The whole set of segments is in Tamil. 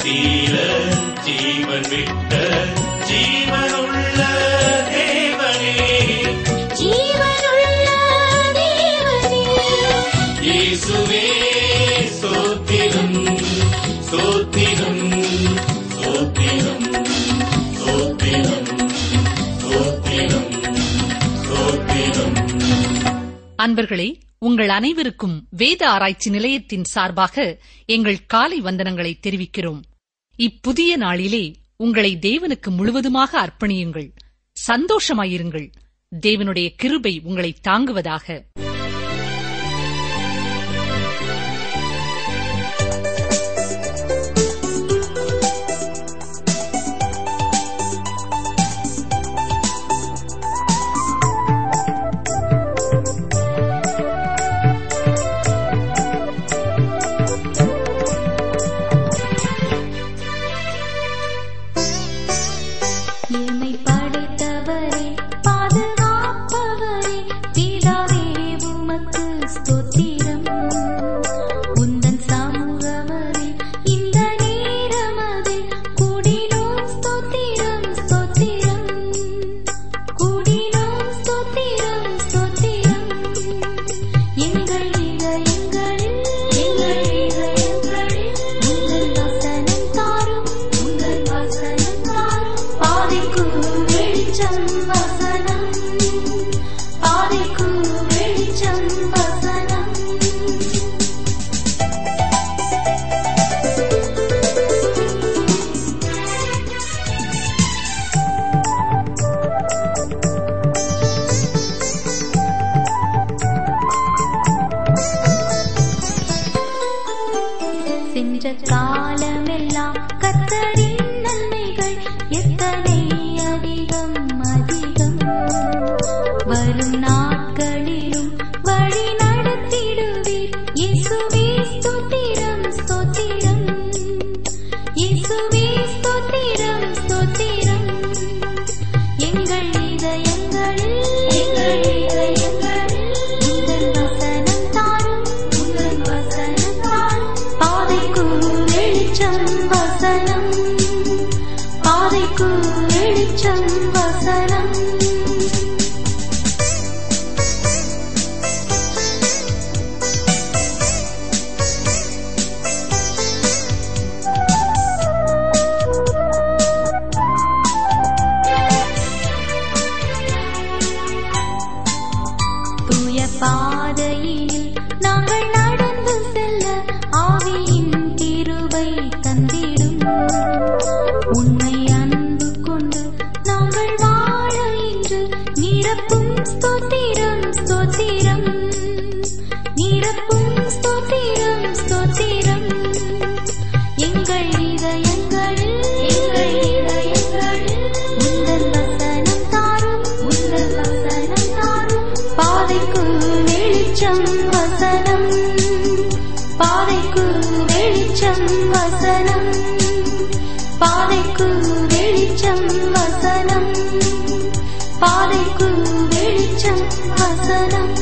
தீர ஜீவன் விட்ட ஜீவனுள்ள தேவனே ஜீவனுள்ள தேவனே இயேசுவே சோத்திரம் சோத்திரம் சோத்திரம் சோத்திரம் சோத்திரம் சோத்திரம் அன்பர்களே உங்கள் அனைவருக்கும் வேத ஆராய்ச்சி நிலையத்தின் சார்பாக எங்கள் காலை வந்தனங்களை தெரிவிக்கிறோம் இப்புதிய நாளிலே உங்களை தேவனுக்கு முழுவதுமாக அர்ப்பணியுங்கள் சந்தோஷமாயிருங்கள் தேவனுடைய கிருபை உங்களை தாங்குவதாக என்னை படைத்தவரே பாதுகாப்பவரே பிதாவே உமக்கு ஸ்தோத்திரம் உந்தன் சமூகமதே இந்த நேரமதே கூடினோம் ஸ்தோத்திரம் ஸ்தோத்திரம் கூடினோம் ஸ்தோத்திரம் ஸ்தோத்திரம் எங்கள் இதயங்களில் எங்கள் இதயங்களில் உங்கள் வசனம் தாரும் உங்கள் வசனம் தாரும் பாதைக்கு வெளிச்சம் வசனம் பாதைக்கு வெளிச்சம் வசனம் சென்ற காலமெல்லாம் கத்தரின் நன்மைகள் எத்தனை அதிகம் அதிகம் வரும் நாட்களிலும் வழி நடத்திடுவீர் இயேசுவே ஸ்தோத்திரம் ஸ்தோத்திரம் இயேசுவே ஸ்தோத்திரம் ஸ்தோத்திரம் எங்கள் இதயங்களில் எங்கள் இதயங்களில் உங்கள் வசனம் தாரும் உங்கள் வசனம் தாரும் பாதைக்கு வெளிச்சம் வசனம் பாதைக்கு வெளிச்சம் வசனம் தூய பாதையினில் நாங்கள் நடந்து செல்ல ஆவியின் திருவை தந்திடும் உன்னை அன்பு கொண்டு நாங்கள் வாழ இன்று நிரப்பும் ஸ்தோத்திரம் ஸ்தோத்திரம் நிரப்பும் ஸ்தோத்திரம் ஸ்தோத்திரம் எங்கள் இதயங்களில் எங்கள் இதயங்களில் உங்கள் வசனம் தாரும் உங்கள் வசனம் தாரும் பாதைக்கு வெளிச்சம் வசனம் பாதைக்கு வெளிச்சம் வசனம் பாதைக்கு வெளிச்சம் வசனம் பாதைக்கு வெளிச்சம் வசனம்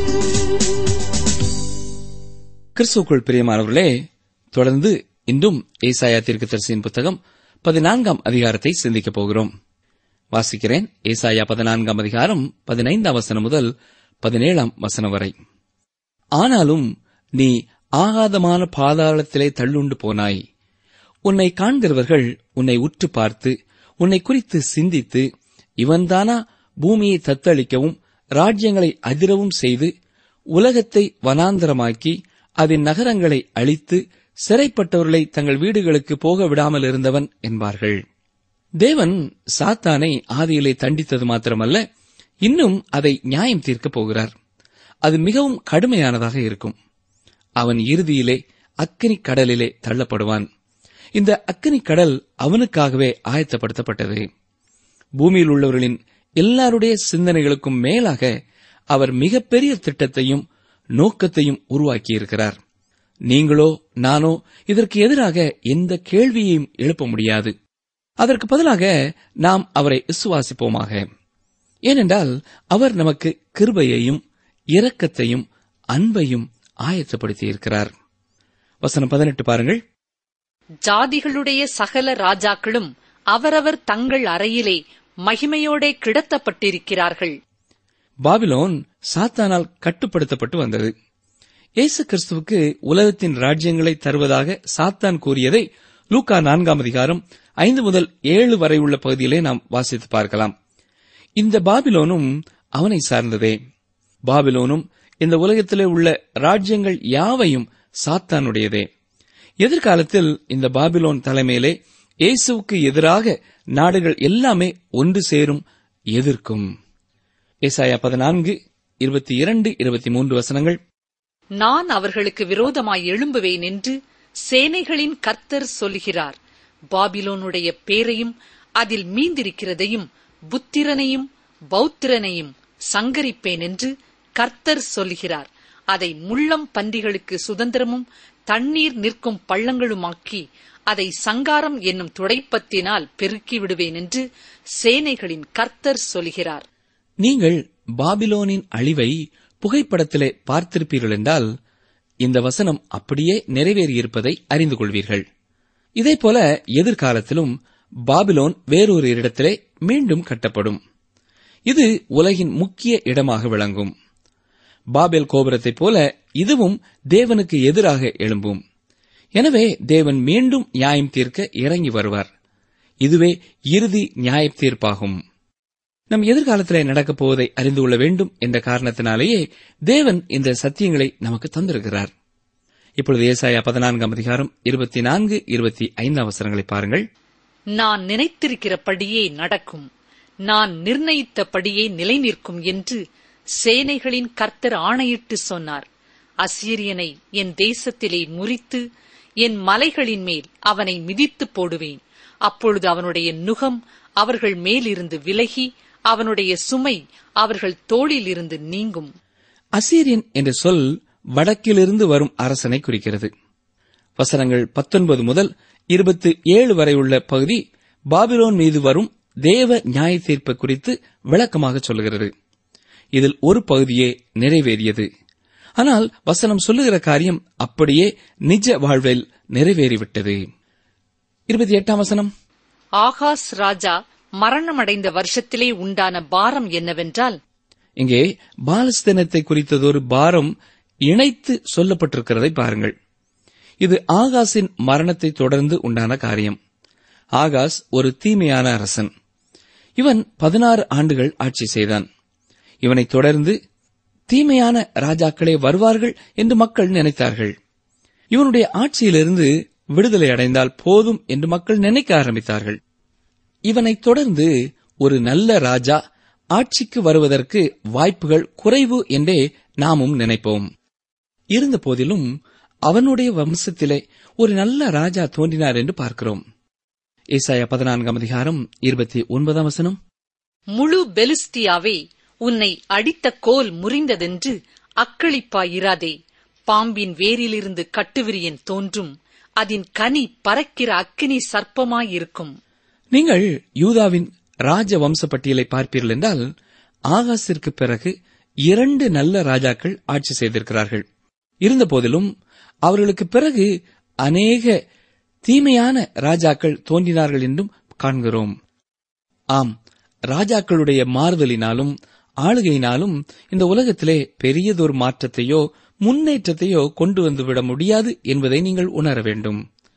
கிறிஸ்துக்குள் பிரியமானவர்களே தொடர்ந்து இன்றும் ஏசாயா தீர்க்கதரிசியின் புத்தகம் பதினான்காம் அதிகாரத்தை சிந்திக்கப் போகிறோம் வாசிக்கிறேன் ஏசாயா பதினான்காம் அதிகாரம் பதினைந்தாம் வசனம் முதல் பதினேழாம் வசனம் வரை ஆனாலும் நீ ஆகாதமான பாதாளத்திலே தள்ளுண்டு போனாய் உன்னை காண்கிறவர்கள் உன்னை உற்று பார்த்து உன்னை குறித்து சிந்தித்து இவன்தானா பூமியை தத்தளிக்கவும் ராஜ்யங்களை அதிரவும் செய்து உலகத்தை வனாந்தரமாக்கி அதன் நகரங்களை அழித்து சிறைப்பட்டவர்களை தங்கள் வீடுகளுக்கு போக விடாமல் இருந்தவன் என்பார்கள் தேவன் சாத்தானை ஆதியிலே தண்டித்தது மாத்திரமல்ல இன்னும் அதை நியாயம் தீர்க்கப் போகிறார் அது மிகவும் கடுமையானதாக இருக்கும் அவன் இறுதியிலே அக்கினி கடலிலே தள்ளப்படுவான் இந்த அக்கினி கடல் அவனுக்காகவே ஆயத்தப்படுத்தப்பட்டது பூமியில் உள்ளவர்களின் எல்லாருடைய சிந்தனைகளுக்கும் மேலாக அவர் மிகப்பெரிய திட்டத்தையும் நோக்கத்தையும் உருவாக்கியிருக்கிறார் நீங்களோ நானோ இதற்கு எதிராக எந்த கேள்வியையும் எழுப்ப முடியாது அதற்கு பதிலாக நாம் அவரை விசுவாசிப்போமாக ஏனென்றால் அவர் நமக்கு கிருபையையும் இரக்கத்தையும் அன்பையும் ஆயத்தப்படுத்தியிருக்கிறார் வசனம் பதினெட்டு பாருங்கள் ஜாதிகளுடைய சகல ராஜாக்களும் அவரவர் தங்கள் அறையிலே மகிமையோடே கிடத்தப்பட்டிருக்கிறார்கள் பாபிலோன் சாத்தானால் கட்டுப்படுத்தப்பட்டு வந்தது இயேசு கிறிஸ்துவுக்கு உலகத்தின் ராஜ்யங்களை தருவதாக சாத்தான் கூறியதை லூக்கா நான்காம் அதிகாரம் ஐந்து முதல் ஏழு வரை உள்ள பகுதியிலே நாம் வாசித்து பார்க்கலாம் இந்த பாபிலோனும் அவனை சார்ந்ததே பாபிலோனும் இந்த உலகத்திலே உள்ள ராஜ்யங்கள் யாவையும் சாத்தானுடையதே எதிர்காலத்தில் இந்த பாபிலோன் தலைமையிலே இயேசுவுக்கு எதிராக நாடுகள் எல்லாமே ஒன்று சேரும் எதிர்க்கும் ஏசாயா பதினான்கு இருபத்தி இரண்டு இருபத்தி மூன்று வசனங்கள் நான் அவர்களுக்கு விரோதமாய் எழும்புவேன் என்று சேனைகளின் கர்த்தர் சொல்லுகிறார் பாபிலோனுடைய பேரையும் அதில் மீந்திருக்கிறதையும் புத்திரனையும் பௌத்திரனையும் சங்கரிப்பேன் என்று கர்த்தர் சொல்லுகிறார் அதை முள்ளம் பன்றிகளுக்கு சுதந்திரமும் தண்ணீர் நிற்கும் பள்ளங்களுமாக்கி அதை சங்காரம் என்னும் துடைப்பத்தினால் பெருக்கி விடுவேன் என்று சேனைகளின் கர்த்தர் சொல்கிறார் நீங்கள் பாபிலோனின் அழிவை புகைப்படத்திலே பார்த்திருப்பீர்கள் என்றால் இந்த வசனம் அப்படியே நிறைவேறியிருப்பதை அறிந்து கொள்வீர்கள் இதேபோல எதிர்காலத்திலும் பாபிலோன் வேறொரு இடத்திலே மீண்டும் கட்டப்படும் இது உலகின் முக்கிய இடமாக விளங்கும் பாபேல் கோபுரத்தைப் போல இதுவும் தேவனுக்கு எதிராக எழும்பும் எனவே தேவன் மீண்டும் நியாயம் தீர்க்க இறங்கி வருவார் இதுவே இறுதி நியாய தீர்ப்பாகும் நம் எதிர்காலத்திலே நடக்கப் போவதை அறிந்து கொள்ள வேண்டும் என்ற காரணத்தினாலேயே தேவன் இந்த சத்தியங்களை நமக்கு தந்திருக்கிறார் இப்பொழுது ஏசாயா பதினான்காம் அதிகாரம் இருபத்தி நான்கு இருபத்தி ஐந்து அவசரங்களை பாருங்கள் நான் நினைத்திருக்கிறபடியே நடக்கும் நான் நிர்ணயித்தபடியே நிலைநிற்கும் என்று சேனைகளின் கர்த்தர் ஆணையிட்டு சொன்னார் அசீரியனை என் தேசத்திலே முறித்து என் மலைகளின் மேல் அவனை மிதித்து போடுவேன் அப்பொழுது அவனுடைய நுகம் அவர்கள் மேலிருந்து விலகி அவனுடைய சுமை அவர்கள் தோளிலிருந்து நீங்கும் அசீரியன் என்ற சொல் வடக்கிலிருந்து வரும் அரசனை குறிக்கிறது வசனங்கள் பத்தொன்பது முதல் இருபத்தி ஏழு வரை உள்ள பகுதி பாபிலோன் மீது வரும் தேவ நியாய தீர்ப்பு குறித்து விளக்கமாக சொல்கிறது இதில் ஒரு பகுதியே நிறைவேறியது ஆனால் வசனம் சொல்லுகிற காரியம் அப்படியே நிஜ வாழ்வில் நிறைவேறிவிட்டது இருபத்தி எட்டாம் வசனம் ஆகாஸ் ராஜா மரணமடைந்த வருஷத்திலே உண்டான பாரம் என்னவென்றால் இங்கே பாலஸ்தீனத்தை குறித்ததொரு பாரம் இணைத்து சொல்லப்பட்டிருக்கிறதை பாருங்கள் இது ஆகாஸின் மரணத்தை தொடர்ந்து உண்டான காரியம் ஆகாஸ் ஒரு தீமையான அரசன் இவன் பதினாறு ஆண்டுகள் ஆட்சி செய்தான் இவனைத் தொடர்ந்து தீமையான ராஜாக்களே வருவார்கள் என்று மக்கள் நினைத்தார்கள் இவனுடைய ஆட்சியிலிருந்து விடுதலை அடைந்தால் போதும் என்று மக்கள் நினைக்க ஆரம்பித்தார்கள் இவனைத் தொடர்ந்து ஒரு நல்ல ராஜா ஆட்சிக்கு வருவதற்கு வாய்ப்புகள் குறைவு என்றே நாமும் நினைப்போம் இருந்த போதிலும் அவனுடைய வம்சத்திலே ஒரு நல்ல ராஜா தோன்றினார் என்று பார்க்கிறோம் ஏசாயா பதினான்காம் அதிகாரம் இருபத்தி ஒன்பதாம் வசனம் முழு பெலிஸ்தியாவே உன்னை அடித்த கோல் முறிந்ததென்று அக்களிப்பாயிராதே பாம்பின் வேரிலிருந்து கட்டுவிரியன் தோன்றும் அதன் கனி பறக்கிற அக்கினி சர்ப்பமாயிருக்கும் நீங்கள் யூதாவின் ராஜ வம்ச பட்டியலை பார்ப்பீர்கள் என்றால் ஆகாசிற்கு பிறகு இரண்டு நல்ல ராஜாக்கள் ஆட்சி செய்திருக்கிறார்கள் இருந்தபோதிலும் அவர்களுக்கு பிறகு அநேக தீமையான ராஜாக்கள் தோன்றினார்கள் என்றும் காண்கிறோம் ஆம் ராஜாக்களுடைய மாறுதலினாலும் ஆளுகையினாலும் இந்த உலகத்திலே பெரியதொரு மாற்றத்தையோ முன்னேற்றத்தையோ கொண்டு வந்துவிட முடியாது என்பதை நீங்கள் உணர வேண்டும்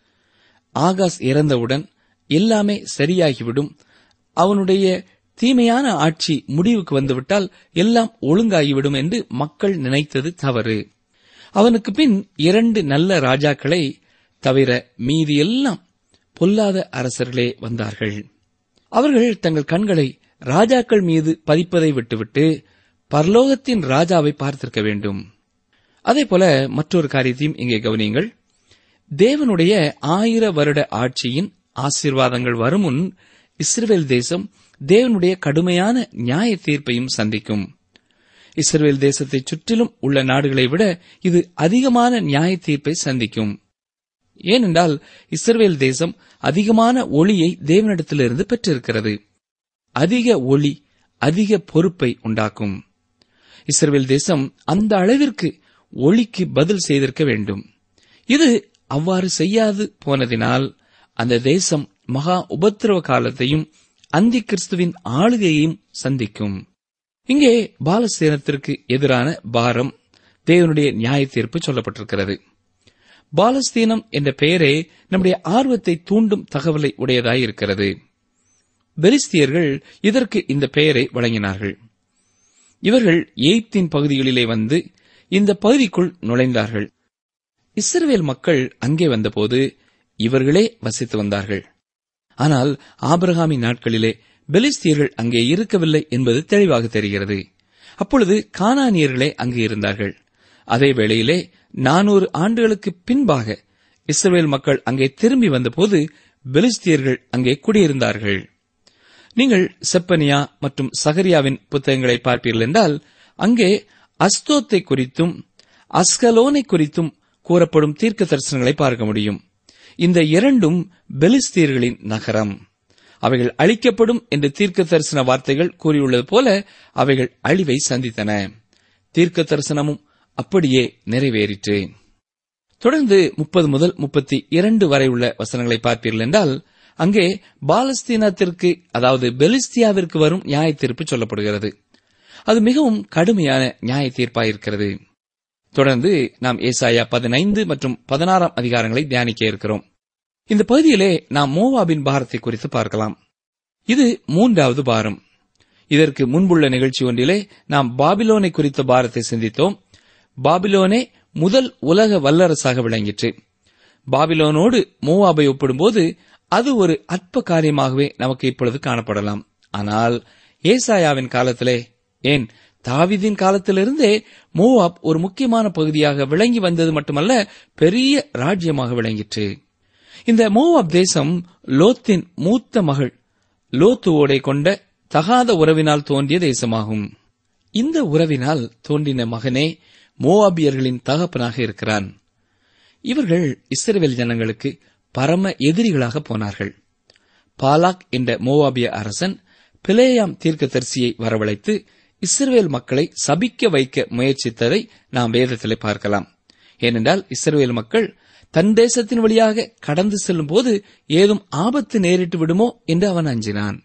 ஆகாஸ் இறந்தவுடன் எல்லாமே சரியாகிவிடும் அவனுடைய தீமையான ஆட்சி முடிவுக்கு வந்துவிட்டால் எல்லாம் ஒழுங்காகிவிடும் என்று மக்கள் நினைத்தது தவறு அவனுக்கு பின் இரண்டு நல்ல ராஜாக்களை தவிர மீதி எல்லாம் பொல்லாத அரசர்களே வந்தார்கள் அவர்கள் தங்கள் கண்களை ராஜாக்கள் மீது பதிப்பதை விட்டுவிட்டு பரலோகத்தின் ராஜாவை பார்த்திருக்க வேண்டும் அதேபோல மற்றொரு காரியத்தையும் இங்கே கவனியுங்கள் தேவனுடைய ஆயிர வருட ஆட்சியின் ஆசீர்வாதங்கள் வரும் முன் இஸ்ரேல் தேசம் தேவனுடைய கடுமையான நியாய தீர்ப்பையும் சந்திக்கும் இஸ்ரேல் தேசத்தை சுற்றிலும் உள்ள நாடுகளை விட இது அதிகமான நியாய தீர்ப்பை சந்திக்கும் ஏனென்றால் இஸ்ரேல் தேசம் அதிகமான ஒளியை தேவனிடத்திலிருந்து பெற்றிருக்கிறது அதிக ஒளி அதிக பொறுப்பை உண்டாக்கும் இஸ்ரேல் தேசம் அந்த அளவிற்கு ஒளிக்கு பதில் செய்திருக்க வேண்டும் இது அவ்வாறு செய்யாது போனதினால் அந்த தேசம் மகா உபத்திரவ காலத்தையும் அந்தி கிறிஸ்துவின் ஆளுகையையும் சந்திக்கும் இங்கே பாலஸ்தீனத்திற்கு எதிரான பாரம் தேவனுடைய நியாய தீர்ப்பு சொல்லப்பட்டிருக்கிறது பாலஸ்தீனம் என்ற பெயரே நம்முடைய ஆர்வத்தை தூண்டும் தகவலை உடையதாய் இருக்கிறது பெலிஸ்தியர்கள் இதற்கு இந்த பெயரை வழங்கினார்கள் இவர்கள் எய்ப்தின் பகுதிகளிலே வந்து இந்த பகுதிக்குள் நுழைந்தார்கள் இஸ்ரவேல் மக்கள் அங்கே வந்தபோது இவர்களே வசித்து வந்தார்கள் ஆனால் ஆபிரகாமின் நாட்களிலே பெலிஸ்தியர்கள் அங்கே இருக்கவில்லை என்பது தெளிவாக தெரிகிறது அப்பொழுது கானானியர்களே அங்கே இருந்தார்கள் அதே வேளையிலே நானூறு ஆண்டுகளுக்கு பின்பாக இஸ்ரவேல் மக்கள் அங்கே திரும்பி வந்தபோது பெலிஸ்தியர்கள் அங்கே குடியிருந்தார்கள் நீங்கள் செப்பனியா மற்றும் சகரியாவின் புத்தகங்களை பார்ப்பீர்கள் என்றால் அங்கே அஸ்தோத்தை குறித்தும் அஸ்கலோனை குறித்தும் கூறப்படும் தீர்க்க தரிசனங்களை பார்க்க முடியும் இந்த இரண்டும் பெலிஸ்தீர்களின் நகரம் அவைகள் அழிக்கப்படும் என்று தீர்க்க தரிசன வார்த்தைகள் கூறியுள்ளது போல அவைகள் அழிவை சந்தித்தன தீர்க்க தரிசனமும் அப்படியே நிறைவேறிற்று தொடர்ந்து முப்பது முதல் முப்பத்தி இரண்டு வரை உள்ள வசனங்களை பார்ப்பீர்கள் என்றால் அங்கே பாலஸ்தீனத்திற்கு அதாவது பெலிஸ்தியாவிற்கு வரும் நியாய தீர்ப்பு சொல்லப்படுகிறது அது மிகவும் கடுமையான நியாய தீர்ப்பாயிருக்கிறது தொடர்ந்து நாம் ஏசாயா பதினைந்து மற்றும் பதினாறாம் அதிகாரங்களை தியானிக்க இருக்கிறோம் இந்த பகுதியிலே நாம் மோவாபின் பாரத்தை குறித்து பார்க்கலாம் இது மூன்றாவது பாரம் இதற்கு முன்புள்ள நிகழ்ச்சி ஒன்றிலே நாம் பாபிலோனை குறித்த பாரத்தை சிந்தித்தோம் பாபிலோனே முதல் உலக வல்லரசாக விளங்கிற்று பாபிலோனோடு மோவாபை ஒப்பிடும்போது அது ஒரு அற்ப காரியமாகவே நமக்கு இப்பொழுது காணப்படலாம் ஆனால் ஏசாயாவின் காலத்திலே ஏன் தாவிதின் காலத்திலிருந்தே மோவாப் ஒரு முக்கியமான பகுதியாக விளங்கி வந்தது மட்டுமல்ல பெரிய ராஜ்யமாக விளங்கிற்று இந்த மோவாப் தேசம் லோத்தின் மூத்த மகள் லோத்துவோடை கொண்ட தகாத உறவினால் தோன்றிய தேசமாகும் இந்த உறவினால் தோன்றின மகனே மோவாபியர்களின் தகப்பனாக இருக்கிறான் இவர்கள் இஸ்ரவேல் ஜனங்களுக்கு பரம எதிரிகளாக போனார்கள் பாலாக் என்ற மோவாபிய அரசன் பிளேயாம் தீர்க்கதரிசியை வரவழைத்து இஸ்ரவேல் மக்களை சபிக்க வைக்க முயற்சித்ததை நாம் வேதத்திலே பார்க்கலாம் ஏனென்றால் இஸ்ரவேல் மக்கள் தன் தேசத்தின் வழியாக கடந்து செல்லும் போது ஏதும் ஆபத்து நேரிட்டு விடுமோ என்று அவன் அஞ்சினான்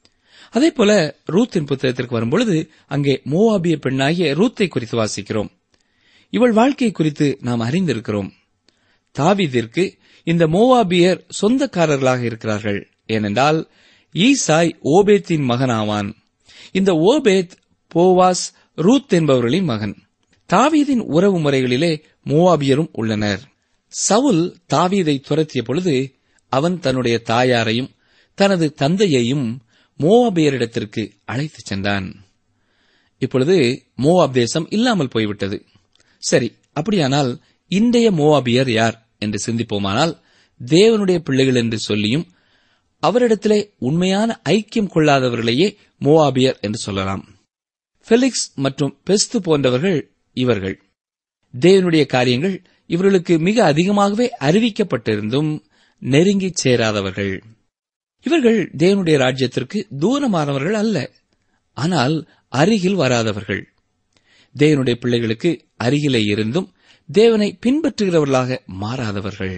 அதே போல ரூத்தின் புத்தகத்திற்கு வரும்பொழுது அங்கே மோவாபிய பெண்ணாகிய ரூத்தை குறித்து வாசிக்கிறோம் இவள் வாழ்க்கை குறித்து நாம் அறிந்திருக்கிறோம் தாவீதிற்கு இந்த மோவாபியர் சொந்தக்காரர்களாக இருக்கிறார்கள் ஏனென்றால் ஈசாய் ஓபேத்தின் மகனாவான் இந்த ஓபேத் போவாஸ் ரூத் என்பவர்களின் மகன் தாவீதின் உறவு முறைகளிலே மோவாபியரும் உள்ளனர் சவுல் தாவீதை துரத்திய பொழுது அவன் தன்னுடைய தாயாரையும் தனது தந்தையையும் மோவாபியரிடத்திற்கு அழைத்துச் சென்றான் இப்பொழுது மோவாப் தேசம் இல்லாமல் போய்விட்டது சரி அப்படியானால் இன்றைய மோவாபியர் யார் என்று சிந்திப்போமானால் தேவனுடைய பிள்ளைகள் என்று சொல்லியும் அவரிடத்திலே உண்மையான ஐக்கியம் கொள்ளாதவர்களையே மோவாபியர் என்று சொல்லலாம் ஃபெலிக்ஸ் மற்றும் பெஸ்து போன்றவர்கள் இவர்கள் தேவனுடைய காரியங்கள் இவர்களுக்கு மிக அதிகமாகவே அறிவிக்கப்பட்டிருந்தும் நெருங்கிச் சேராதவர்கள் இவர்கள் தேவனுடைய ராஜ்யத்திற்கு தூரமானவர்கள் அல்ல ஆனால் அருகில் வராதவர்கள் தேவனுடைய பிள்ளைகளுக்கு அருகிலே இருந்தும் தேவனை பின்பற்றுகிறவர்களாக மாறாதவர்கள்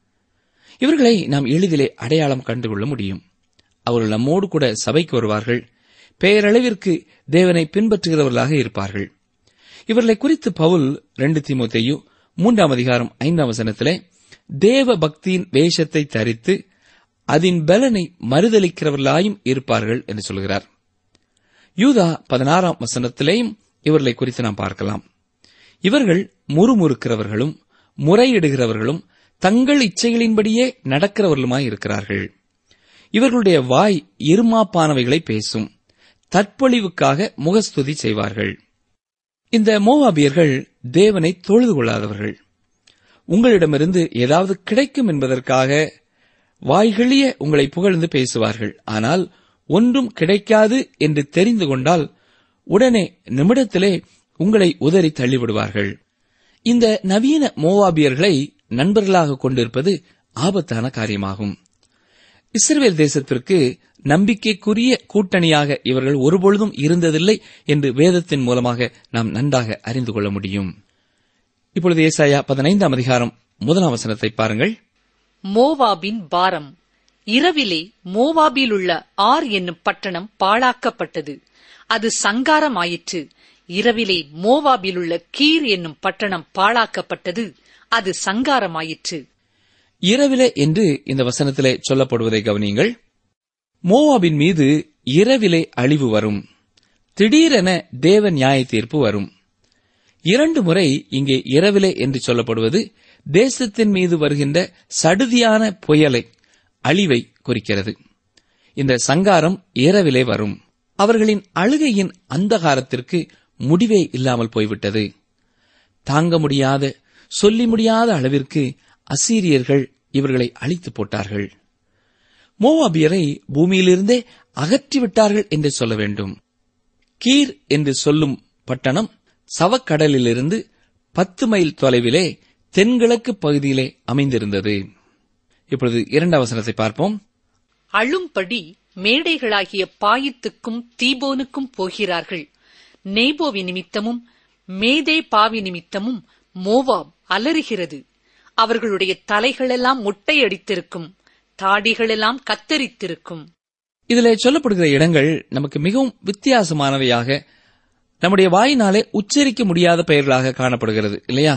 இவர்களை நாம் எளிதிலே அடையாளம் கண்டுகொள்ள முடியும் அவர்கள் நம்மோடு கூட சபைக்கு வருவார்கள் பெயரளவிற்கு தேவனை பின்பற்றுகிறவர்களாக இருப்பார்கள் இவர்களை குறித்து பவுல் ரெண்டு தீமோத்தேயு மூன்றாம் அதிகாரம் ஐந்தாம் வசனத்திலே தேவ பக்தியின் வேஷத்தை தரித்து அதன் பலனை மறுதளிக்கிறவர்களாயும் இருப்பார்கள் என்று சொல்கிறார் யூதா பதினாறாம் வசனத்திலேயும் இவர்களை குறித்து நாம் பார்க்கலாம் இவர்கள் முறுமுறுக்கிறவர்களும் முறையிடுகிறவர்களும் தங்கள் இச்சைகளின்படியே நடக்கிறவர்களுமாய் இருக்கிறார்கள் இவர்களுடைய வாய் இருமாப்பானவைகளை பேசும் தற்பொழிவுக்காக முகஸ்துதி செய்வார்கள் இந்த மோவாபியர்கள் தேவனை தொழுது கொள்ளாதவர்கள் உங்களிடமிருந்து ஏதாவது கிடைக்கும் என்பதற்காக வாய்களிய உங்களை புகழ்ந்து பேசுவார்கள் ஆனால் ஒன்றும் கிடைக்காது என்று தெரிந்து கொண்டால் உடனே நிமிடத்திலே உங்களை உதறி தள்ளிவிடுவார்கள் இந்த நவீன மோவாபியர்களை நண்பர்களாக கொண்டிருப்பது ஆபத்தான காரியமாகும் இஸ்ரேல் தேசத்திற்கு நம்பிக்கைக்குரிய கூட்டணியாக இவர்கள் ஒருபொழுதும் இருந்ததில்லை என்று வேதத்தின் மூலமாக நாம் நன்றாக அறிந்து கொள்ள முடியும் இப்பொழுது ஏசாயா பதினைந்தாம் அதிகாரம் முதலாம் வசனத்தை பாருங்கள் மோவாபின் பாரம் இரவிலே மோவாபிலுள்ள ஆர் என்னும் பட்டணம் பாழாக்கப்பட்டது அது சங்காரமாயிற்று இரவிலே மோவாபிலுள்ள கீர் என்னும் பட்டணம் பாழாக்கப்பட்டது அது சங்காரமாயிற்று இரவிலே என்று இந்த வசனத்திலே சொல்லப்படுவதை கவனியுங்கள் மோவாபின் மீது இரவிலே அழிவு வரும் திடீரென தேவ நியாய தீர்ப்பு வரும் இரண்டு முறை இங்கே இரவிலே என்று சொல்லப்படுவது தேசத்தின் மீது வருகின்ற சடுதியான புயலை அழிவை குறிக்கிறது இந்த சங்காரம் இரவிலே வரும் அவர்களின் அழுகையின் அந்தகாரத்திற்கு முடிவே இல்லாமல் போய்விட்டது தாங்க முடியாத சொல்லி முடியாத அளவிற்கு அசீரியர்கள் இவர்களை அழித்து போட்டார்கள் மோவாபியரை பூமியிலிருந்தே அகற்றிவிட்டார்கள் என்று சொல்ல வேண்டும் கீர் என்று சொல்லும் பட்டணம் சவக்கடலிலிருந்து பத்து மைல் தொலைவிலே தென்கிழக்கு பகுதியிலே அமைந்திருந்தது இப்பொழுது இரண்டாம் வசனத்தை பார்ப்போம் அழும்படி மேடைகளாகிய பாயித்துக்கும் தீபோனுக்கும் போகிறார்கள் நேபோவி நிமித்தமும் மேதே பாவி நிமித்தமும் மோவாப் அலறுகிறது அவர்களுடைய தலைகளெல்லாம் முட்டையடித்திருக்கும் தாடிகளெல்லாம் கத்தரித்திருக்கும் இதிலே சொல்லப்படுகிற இடங்கள் நமக்கு மிகவும் வித்தியாசமானவையாக நம்முடைய வாயினாலே உச்சரிக்க முடியாத பெயர்களாக காணப்படுகிறது இல்லையா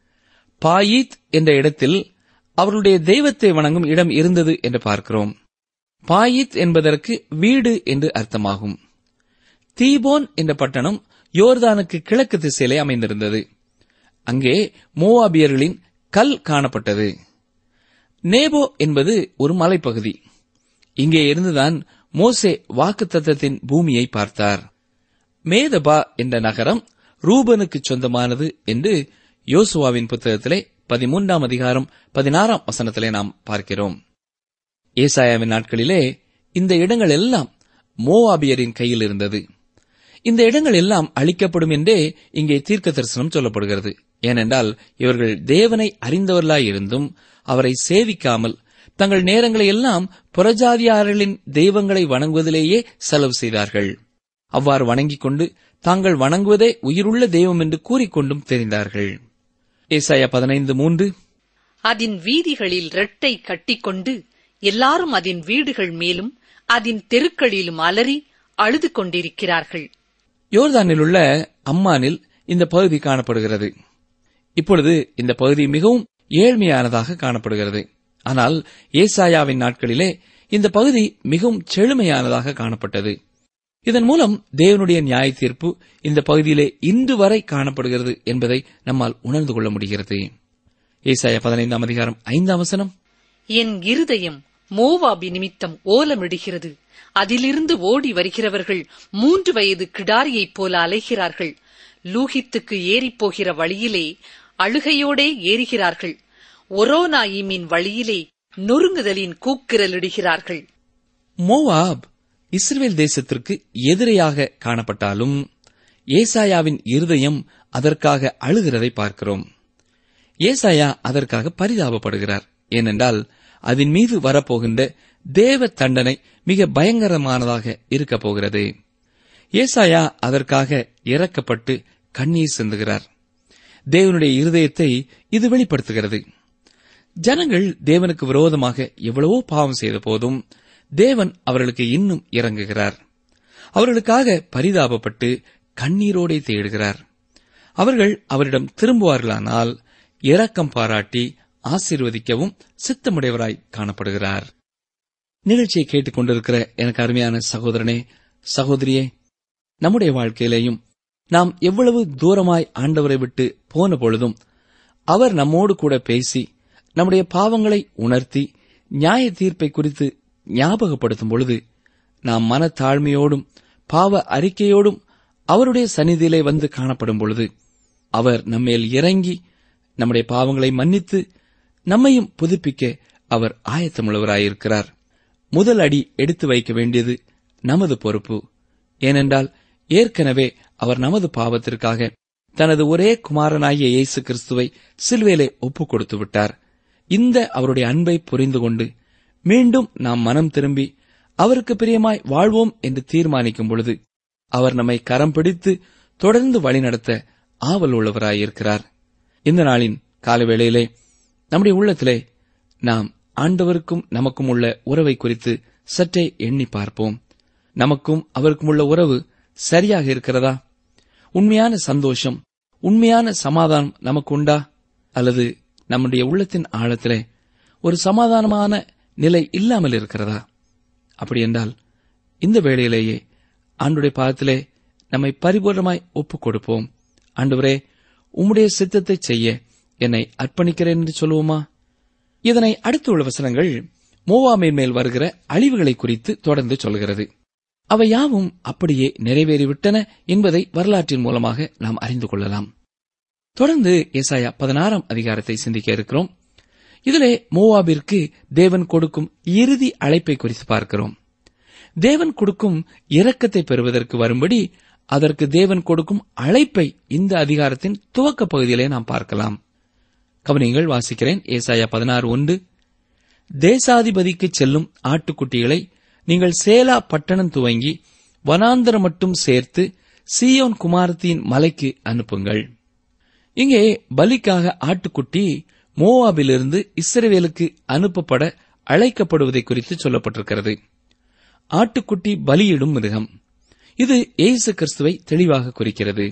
பாயீத் என்ற இடத்தில் அவர்களுடைய தெய்வத்தை வணங்கும் இடம் இருந்தது என்று பார்க்கிறோம் பாயித் என்பதற்கு வீடு என்று அர்த்தமாகும் தீபோன் என்ற பட்டணம் யோர்தானுக்கு கிழக்கு திசையிலே அமைந்திருந்தது அங்கே மோவாபியர்களின் கல் காணப்பட்டது நேபோ என்பது ஒரு மலைப்பகுதி இங்கே இருந்துதான் மோசே வாக்குத்தத்தத்தின் பூமியை பார்த்தார் மேதபா என்ற நகரம் ரூபனுக்கு சொந்தமானது என்று யோசுவாவின் புத்தகத்திலே பதிமூன்றாம் அதிகாரம் பதினாறாம் வசனத்திலே நாம் பார்க்கிறோம் ஏசாயாவின் நாட்களிலே இந்த இடங்கள் எல்லாம் மோவாபியரின் கையில் இருந்தது இந்த இடங்கள் எல்லாம் அழிக்கப்படும் என்றே இங்கே தீர்க்க தரிசனம் சொல்லப்படுகிறது ஏனென்றால் இவர்கள் தேவனை அறிந்தவர்களாயிருந்தும் அவரை சேவிக்காமல் தங்கள் நேரங்களை எல்லாம் புறஜாதியாரர்களின் தெய்வங்களை வணங்குவதிலேயே செலவு செய்தார்கள் அவ்வாறு வணங்கிக் கொண்டு தாங்கள் வணங்குவதே உயிருள்ள தெய்வம் என்று கூறிக்கொண்டும் தெரிந்தார்கள் ஏசாயா பதினைந்து மூன்று அதன் வீதிகளில் ரெட்டை கட்டிக்கொண்டு எல்லாரும் அதன் வீடுகள் மேலும் அதன் தெருக்களிலும் அலறி அழுது கொண்டிருக்கிறார்கள் யோர்தானில் உள்ள அம்மானில் இந்த பகுதி காணப்படுகிறது இப்பொழுது இந்த பகுதி மிகவும் ஏழ்மையானதாக காணப்படுகிறது ஆனால் ஏசாயாவின் நாட்களிலே இந்த பகுதி மிகவும் செழுமையானதாக காணப்பட்டது இதன் மூலம் தேவனுடைய நியாய தீர்ப்பு இந்த பகுதியிலே இன்று வரை காணப்படுகிறது என்பதை நம்மால் உணர்ந்து கொள்ள முடிகிறது ஏசாயா பதினைந்தாம் அதிகாரம் ஐந்தாம் வசனம் என் இருதயம் மோவாபி நிமித்தம் ஓலமிடுகிறது அதிலிருந்து ஓடி வருகிறவர்கள் மூன்று வயது கிடாரியைப் போல அலைகிறார்கள் லூகித்துக்கு ஏறிப் போகிற வழியிலே அழுகையோடே ஏறுகிறார்கள் ஒரோனாயிமின் வழியிலே நொறுங்குதலின் கூக்குரலிடுகிறார்கள் மோவாப் இஸ்ரேல் தேசத்திற்கு எதிரையாக காணப்பட்டாலும் ஏசாயாவின் இருதயம் அதற்காக அழுகிறதை பார்க்கிறோம் ஏசாயா அதற்காக பரிதாபப்படுகிறார் ஏனென்றால் அதன் மீது வரப்போகின்ற தேவ தண்டனை மிக பயங்கரமானதாக இருக்கப் போகிறது ஏசாயா அதற்காக இறக்கப்பட்டு கண்ணீர் சிந்துகிறார் தேவனுடைய இருதயத்தை இது வெளிப்படுத்துகிறது ஜனங்கள் தேவனுக்கு விரோதமாக எவ்வளவோ பாவம் செய்த போதும் தேவன் அவர்களுக்கு இன்னும் இறங்குகிறார் அவர்களுக்காக பரிதாபப்பட்டு கண்ணீரோடே தேடுகிறார் அவர்கள் அவரிடம் திரும்புவார்களானால் இரக்கம் பாராட்டி ஆசீர்வதிக்கவும் சித்தமுடையவராய் காணப்படுகிறார் நிகழ்ச்சியை கேட்டுக் கொண்டிருக்கிற எனக்கு அருமையான சகோதரனே சகோதரியே நம்முடைய வாழ்க்கையிலேயும் நாம் எவ்வளவு தூரமாய் ஆண்டவரை விட்டு போன பொழுதும் அவர் நம்மோடு கூட பேசி நம்முடைய பாவங்களை உணர்த்தி நியாய தீர்ப்பை குறித்து ஞாபகப்படுத்தும் பொழுது நாம் மனத்தாழ்மையோடும் பாவ அறிக்கையோடும் அவருடைய சந்நிதியிலே வந்து காணப்படும் பொழுது அவர் நம்மேல் இறங்கி நம்முடைய பாவங்களை மன்னித்து நம்மையும் புதுப்பிக்க அவர் ஆயத்தமுள்ளவராயிருக்கிறார் முதல் அடி எடுத்து வைக்க வேண்டியது நமது பொறுப்பு ஏனென்றால் ஏற்கனவே அவர் நமது பாவத்திற்காக தனது ஒரே குமாரனாகிய இயேசு கிறிஸ்துவை சிலுவையிலே ஒப்புக் கொடுத்து விட்டார் இந்த அவருடைய அன்பை புரிந்து கொண்டு மீண்டும் நாம் மனம் திரும்பி அவருக்கு பிரியமாய் வாழ்வோம் என்று தீர்மானிக்கும் பொழுது அவர் நம்மை கரம் பிடித்து தொடர்ந்து வழிநடத்த ஆவல் உள்ளவராயிருக்கிறார் இந்த நாளின் காலவேளையிலே நம்முடைய உள்ளத்திலே நாம் ஆண்டவருக்கும் நமக்கும் உள்ள உறவை குறித்து சற்றே எண்ணி பார்ப்போம் நமக்கும் அவருக்கும் உள்ள உறவு சரியாக இருக்கிறதா உண்மையான சந்தோஷம் உண்மையான சமாதானம் நமக்கு உண்டா அல்லது நம்முடைய உள்ளத்தின் ஆழத்திலே ஒரு சமாதானமான நிலை இல்லாமல் இருக்கிறதா அப்படி என்றால் இந்த வேளையிலேயே ஆண்டுடைய பாதத்திலே நம்மை பரிபூர்ணமாய் ஒப்புக் கொடுப்போம் ஆண்டவரே உம்முடைய சித்தத்தை செய்ய என்னை அர்ப்பணிக்கிறேன் என்று சொல்லுவோமா இதனை அடுத்துள்ள வசனங்கள் மோவாமின் மேல் வருகிற அழிவுகளை குறித்து தொடர்ந்து சொல்கிறது அவை யாவும் அப்படியே நிறைவேறிவிட்டன என்பதை வரலாற்றின் மூலமாக நாம் அறிந்து கொள்ளலாம் தொடர்ந்து ஏசாயா பதினாறாம் அதிகாரத்தை சிந்திக்க இருக்கிறோம் இதிலே மோவாபிற்கு தேவன் கொடுக்கும் இறுதி அழைப்பை குறித்து பார்க்கிறோம் தேவன் கொடுக்கும் இரக்கத்தை பெறுவதற்கு வரும்படி அதற்கு தேவன் கொடுக்கும் அழைப்பை இந்த அதிகாரத்தின் துவக்க பகுதியிலே நாம் பார்க்கலாம் கவனிங்கள் வாசிக்கிறேன் ஏசாயா பதினாறு ஒன்று தேசாதிபதிக்கு செல்லும் ஆட்டுக்குட்டிகளை நீங்கள் சேலா பட்டணம் துவங்கி வனாந்தரம் மட்டும் சேர்த்து சீயோன் குமாரத்தின் மலைக்கு அனுப்புங்கள் இங்கே பலிக்காக ஆட்டுக்குட்டி மோவாபிலிருந்து இஸ்ரவேலுக்கு அனுப்பப்பட அழைக்கப்படுவதை குறித்து சொல்லப்பட்டிருக்கிறது ஆட்டுக்குட்டி பலியிடும் மிருகம் இது இயேசு கிறிஸ்துவை தெளிவாக குறிக்கிறது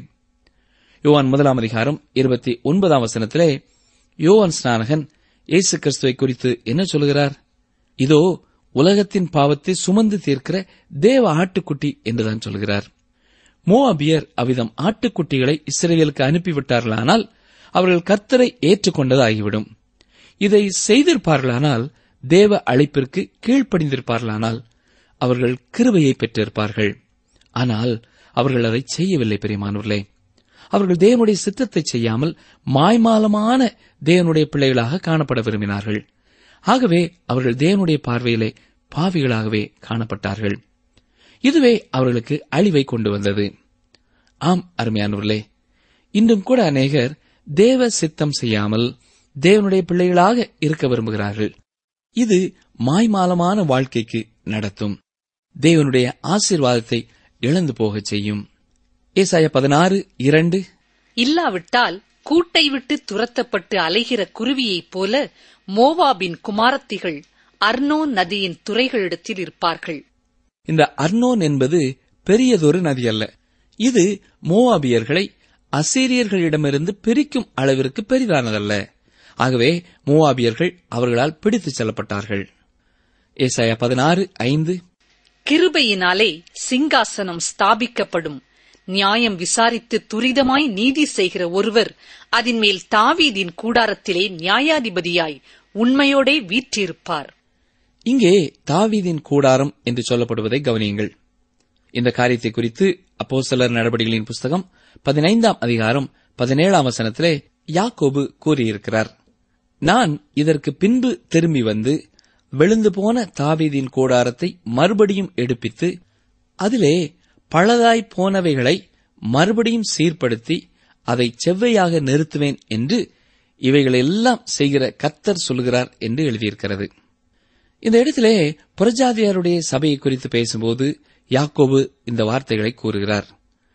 யோவான் முதலாம் அதிகாரம் இருபத்தி ஒன்பதாம் வசனத்திலே யோவான் ஸ்நானகன் இயேசு கிறிஸ்துவை குறித்து என்ன சொல்கிறார் இதோ உலகத்தின் பாவத்தை சுமந்து தீர்க்கிற தேவ ஆட்டுக்குட்டி என்றுதான் சொல்கிறார் மோஅபியர் அவ்விதம் ஆட்டுக்குட்டிகளை இஸ்ரேலுக்கு அனுப்பிவிட்டார்களானால் அவர்கள் கர்த்தரை ஏற்றுக்கொண்டதாகிவிடும் இதை செய்திருப்பார்களானால் தேவ அழைப்பிற்கு கீழ்ப்படிந்திருப்பார்களானால் அவர்கள் கிருபையை பெற்றிருப்பார்கள் ஆனால் அவர்கள் அதை செய்யவில்லை பெரியமானவர்களே அவர்கள் தேவனுடைய சித்தத்தை செய்யாமல் மாய்மாலமான தேவனுடைய பிள்ளைகளாக காணப்பட விரும்பினார்கள் ஆகவே அவர்கள் தேவனுடைய பார்வையிலே பாவிகளாகவே காணப்பட்டார்கள் இதுவே அவர்களுக்கு அழிவை கொண்டு வந்தது ஆம் அருமையானவர்களே இன்றும் கூட அநேகர் தேவ சித்தம் செய்யாமல் தேவனுடைய பிள்ளைகளாக இருக்க விரும்புகிறார்கள் இது மாய்மாலமான வாழ்க்கைக்கு நடத்தும் தேவனுடைய ஆசீர்வாதத்தை இழந்து போகச் செய்யும் ஏசாய பதினாறு இரண்டு இல்லாவிட்டால் கூட்டை விட்டு துரத்தப்பட்டு அலைகிற குருவியைப் போல மோவாபின் குமாரத்திகள் அர்னோன் நதியின் துறைகளிடத்தில் இருப்பார்கள் இந்த அர்னோன் என்பது பெரியதொரு நதி அல்ல இது மோவாபியர்களை அசீரியர்களிடமிருந்து பிரிக்கும் அளவிற்கு பெரிதானதல்ல ஆகவே மோவாபியர்கள் அவர்களால் பிடித்துச் செல்லப்பட்டார்கள் ஏசாயா பதினாறு ஐந்து கிருபையினாலே சிங்காசனம் ஸ்தாபிக்கப்படும் நியாயம் விசாரித்து துரிதமாய் நீதி செய்கிற ஒருவர் அதன் மேல் தாவீதின் கூடாரத்திலே நியாயாதிபதியாய் உண்மையோடே வீற்றிருப்பார் இங்கே தாவீதின் கூடாரம் என்று சொல்லப்படுவதை கவனியுங்கள் இந்த காரியத்தை குறித்து அப்போஸ்தலர் நடவடிக்கைகளின் புஸ்தகம் பதினைந்தாம் அதிகாரம் பதினேழாம் வசனத்திலே யாக்கோபு கூறியிருக்கிறார் நான் இதற்கு பின்பு திரும்பி வந்து விழுந்து போன தாவீதின் கூடாரத்தை மறுபடியும் எடுப்பித்து அதிலே பழதாய் போனவைகளை மறுபடியும் சீர்படுத்தி அதை செவ்வையாக நிறுத்துவேன் என்று இவைகளெல்லாம் செய்கிற கத்தர் சொல்கிறார் என்று எழுதியிருக்கிறது இந்த இடத்திலே புரஜாதியாருடைய சபையை குறித்து பேசும்போது யாக்கோபு இந்த வார்த்தைகளை கூறுகிறார்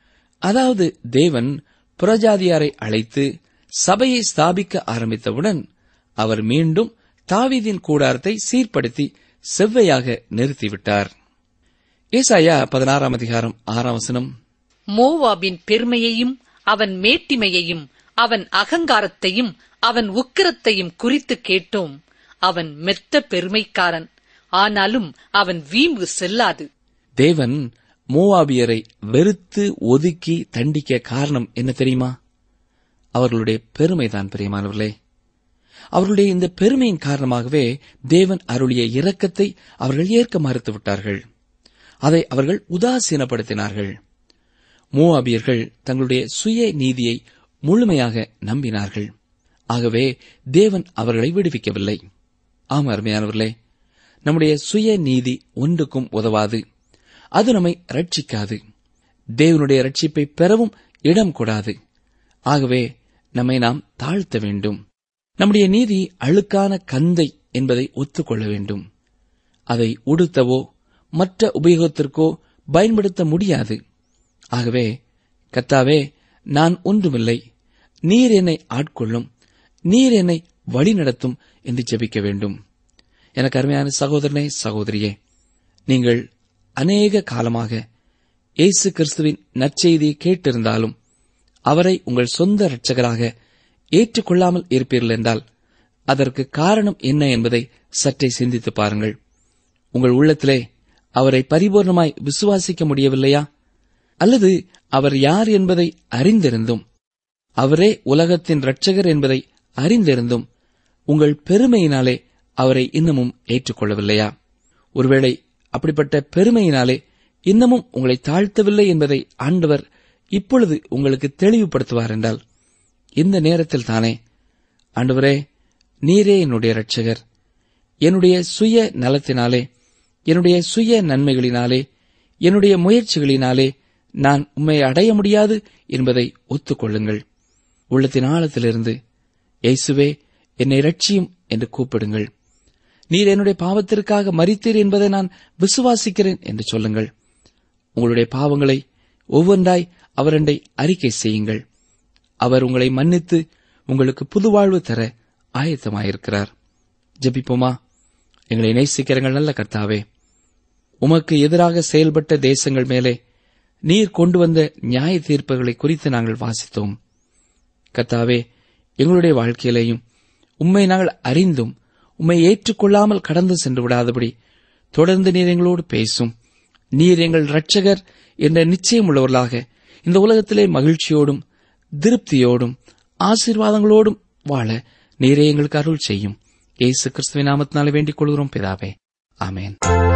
அதாவது தேவன் புரஜாதியாரை அழைத்து சபையை ஸ்தாபிக்க ஆரம்பித்தவுடன் அவர் மீண்டும் தாவீதின் கூடாரத்தை சீர்படுத்தி செவ்வையாக நிறுத்திவிட்டார் ஏசாயா பதினாறாம் அதிகாரம் ஆறாம் வசனம் மோவாபின் பெருமையையும் அவன் மேட்டிமையையும் அவன் அகங்காரத்தையும் அவன் உக்கிரத்தையும் குறித்து கேட்டோம் அவன் மெத்த பெருமைக்காரன் ஆனாலும் அவன் வீம்பு செல்லாது தேவன் மோவாபியரை வெறுத்து ஒதுக்கி தண்டிக்க காரணம் என்ன தெரியுமா அவர்களுடைய பெருமைதான் பிரியமானவர்களே அவர்களுடைய இந்த பெருமையின் காரணமாகவே தேவன் அருளிய இரக்கத்தை அவர்கள் ஏற்க மறுத்து விட்டார்கள் அதை அவர்கள் உதாசீனப்படுத்தினார்கள் மோவாபியர்கள் தங்களுடைய சுய நீதியை முழுமையாக நம்பினார்கள் ஆகவே தேவன் அவர்களை விடுவிக்கவில்லை ஆம் அருமையானவர்களே நம்முடைய சுய நீதி ஒன்றுக்கும் உதவாது அது நம்மை ரட்சிக்காது தேவனுடைய ரட்சிப்பை பெறவும் இடம் கூடாது ஆகவே நம்மை நாம் தாழ்த்த வேண்டும் நம்முடைய நீதி அழுக்கான கந்தை என்பதை ஒத்துக்கொள்ள வேண்டும் அதை உடுத்தவோ மற்ற உபயோகத்திற்கோ பயன்படுத்த முடியாது ஆகவே கத்தாவே நான் ஒன்றுமில்லை நீர் என்னை ஆட்கொள்ளும் நீர் என்னை வழி நடத்தும் என்று ஜெபிக்க வேண்டும் எனக்கு அருமையான சகோதரனே சகோதரியே நீங்கள் அநேக காலமாக இயேசு கிறிஸ்துவின் நற்செய்தியை கேட்டிருந்தாலும் அவரை உங்கள் சொந்த இரட்சகராக ஏற்றுக்கொள்ளாமல் இருப்பீர்கள் என்றால் அதற்கு காரணம் என்ன என்பதை சற்றே சிந்தித்து பாருங்கள் உங்கள் உள்ளத்திலே அவரை பரிபூர்ணமாய் விசுவாசிக்க முடியவில்லையா அல்லது அவர் யார் என்பதை அறிந்திருந்தும் அவரே உலகத்தின் இரட்சகர் என்பதை அறிந்திருந்தும் உங்கள் பெருமையினாலே அவரை இன்னமும் ஏற்றுக்கொள்ளவில்லையா ஒருவேளை அப்படிப்பட்ட பெருமையினாலே இன்னமும் உங்களை தாழ்த்தவில்லை என்பதை ஆண்டவர் இப்பொழுது உங்களுக்கு தெளிவுபடுத்துவார் என்றால் இந்த நேரத்தில் தானே ஆண்டவரே நீரே என்னுடைய இரட்சகர் என்னுடைய சுய நலத்தினாலே என்னுடைய சுய நன்மைகளினாலே என்னுடைய முயற்சிகளினாலே நான் உம்மை அடைய முடியாது என்பதை ஒத்துக்கொள்ளுங்கள் உள்ளத்தின் ஆழத்திலிருந்து இயேசுவே என்னை ரட்சியும் என்று கூப்பிடுங்கள் நீர் என்னுடைய பாவத்திற்காக மறித்தீர் என்பதை நான் விசுவாசிக்கிறேன் என்று சொல்லுங்கள் உங்களுடைய பாவங்களை ஒவ்வொன்றாய் அவரண்டை அறிக்கை செய்யுங்கள் அவர் உங்களை மன்னித்து உங்களுக்கு புதுவாழ்வு தர ஆயத்தமாயிருக்கிறார் ஜெபிப்போமா எங்களை நேசிக்கிறங்கள் நல்ல கர்த்தாவே உமக்கு எதிராக செயல்பட்ட தேசங்கள் மேலே நீர் கொண்டு வந்த நியாய தீர்ப்புகளை குறித்து நாங்கள் வாசித்தோம் கர்த்தாவே எங்களுடைய வாழ்க்கையிலேயும் உம்மை நாங்கள் அறிந்தும் உம்மை ஏற்றுக்கொள்ளாமல் கடந்து சென்று விடாதபடி தொடர்ந்து நீர் எங்களோடு பேசும் நீர் எங்கள் இரட்சகர் என்ற நிச்சயம் உள்ளவர்களாக இந்த உலகத்திலே மகிழ்ச்சியோடும் திருப்தியோடும் ஆசீர்வாதங்களோடும் வாழ நீரே எங்களுக்கு அருள் செய்யும் இயேசு கிறிஸ்துவின் நாமத்தினாலே வேண்டிக் கொள்கிறோம் பிதாவே ஆமென்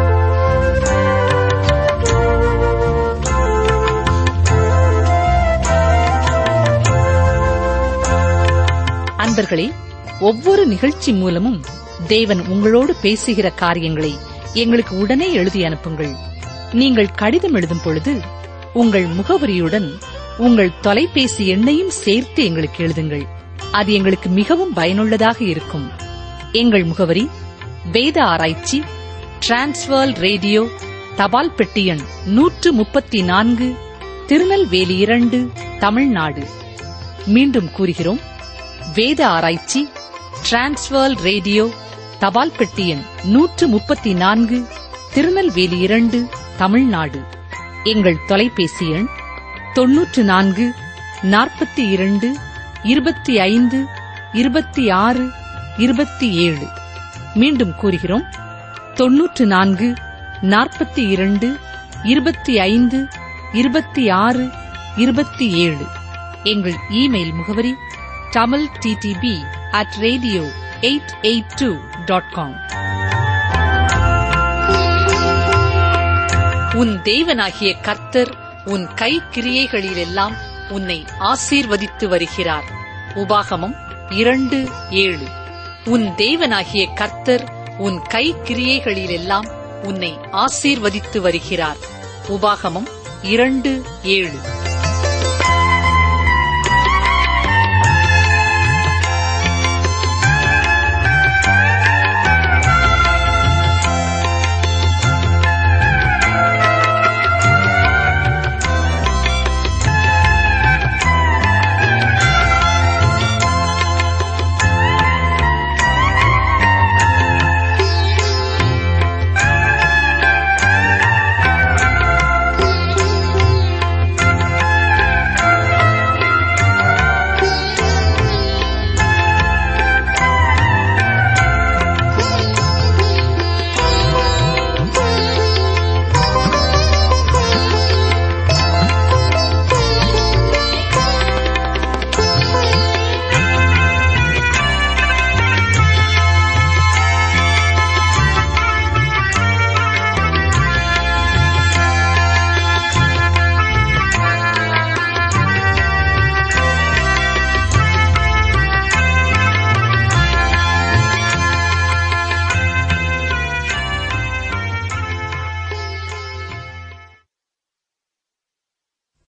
அன்பர்களே ஒவ்வொரு நிகழ்ச்சி மூலமும் தேவன் உங்களோடு பேசுகிற காரியங்களை எங்களுக்கு உடனே எழுதி அனுப்புங்கள் நீங்கள் கடிதம் எழுதும் பொழுது உங்கள் முகவரியுடன் உங்கள் தொலைபேசி எண்ணையும் சேர்த்து எங்களுக்கு எழுதுங்கள் அது எங்களுக்கு மிகவும் பயனுள்ளதாக இருக்கும் எங்கள் முகவரி வேத ஆராய்ச்சி டிரான்ஸ்வர் ரேடியோ தபால் பெட்டி எண் நூற்று முப்பத்தி நான்கு திருநெல்வேலி இரண்டு தமிழ்நாடு மீண்டும் கூறுகிறோம் வேத ஆராய்ச்சி டிரான்ஸ்வர் ரேடியோ தபால் பெட்டி எண் நூற்று முப்பத்தி நான்கு திருநெல்வேலி இரண்டு தமிழ்நாடு எங்கள் தொலைபேசி எண் தொன்னூற்று நான்கு நாற்பத்தி இரண்டு இருபத்தி ஐந்து இருபத்தி ஆறு இருபத்தி ஏழு மீண்டும் கூறுகிறோம் தொன்னூற்று நான்கு நாற்பத்தி இரண்டு இருபத்தி ஐந்து இருபத்தி ஆறு இருபத்தி ஏழு எங்கள் இமெயில் முகவரி Tamil DDP at radio eight eight two dot com உன் தேவனாகிய கர்த்தர் உன் கை கிரியைகளிலெல்லாம் உன்னை ஆசீர்வதித்து வருகிறார் உபாகமம் இரண்டு ஏழு உன் தேவனாகிய கர்த்தர் உன் கை கிரியைகளிலெல்லாம் உன்னை ஆசீர்வதித்து வருகிறார் உபாகமம் இரண்டு ஏழு